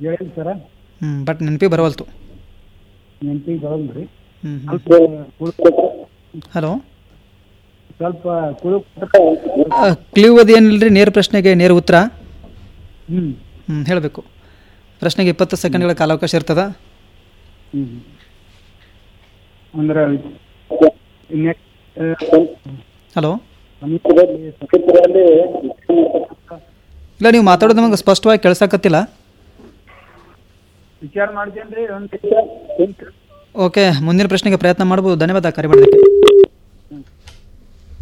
ಹೇಳಿಲ್ಲ ಸರ ಹ್ಞೂ ಬಟ್ ನೆನಪಿ ಬರವಲ್ತು ನೆನಪಿಗೆ ಬರಲ್ಲ ರೀ ಹ್ಞೂ ಸ್ವಲ್ಪ ಹಲೋ ಸ್ವಲ್ಪ ಕುಳು ಕ್ಲೀವ್ ಅದು ಏನಿಲ್ಲ ರೀ ನೇರ ಪ್ರಶ್ನೆಗೆ ನೇರ ಉತ್ತರ ಹ್ಞೂ ಹ್ಞೂ ಹೇಳಬೇಕು ಪ್ರಶ್ನೆಗೆ ಇಪ್ಪತ್ತು ಸೆಕೆಂಡ್ಗಳ ಕಾಲಾವಕಾಶ ಇರ್ತದ ಹ್ಞೂ ಅಂದ್ರೆ ನೆಕ್ಸ್ಟ್ ಹಲೋ ಸಮೀಪದಲ್ಲಿ ಸಮೀಪದಲ್ಲಿ ಇಲ್ಲ ನೀವು ಮಾತಾಡೋದು ನಮಗೆ ಸ್ಪಷ್ಟವಾಗಿ ಕೇಳ್ಸಕತ್ತಿಲ್ಲ ವಿಚಾರ ಮಾಡ್ತೇನೆ ರೀ ಒಂದು ಓಕೆ ಮುಂದಿನ ಪ್ರಶ್ನೆಗೆ ಪ್ರಯತ್ನ ಮಾಡ್ಬೋದು ಧನ್ಯವಾದ ಕರೆ ಮಾಡೋದಕ್ಕೆ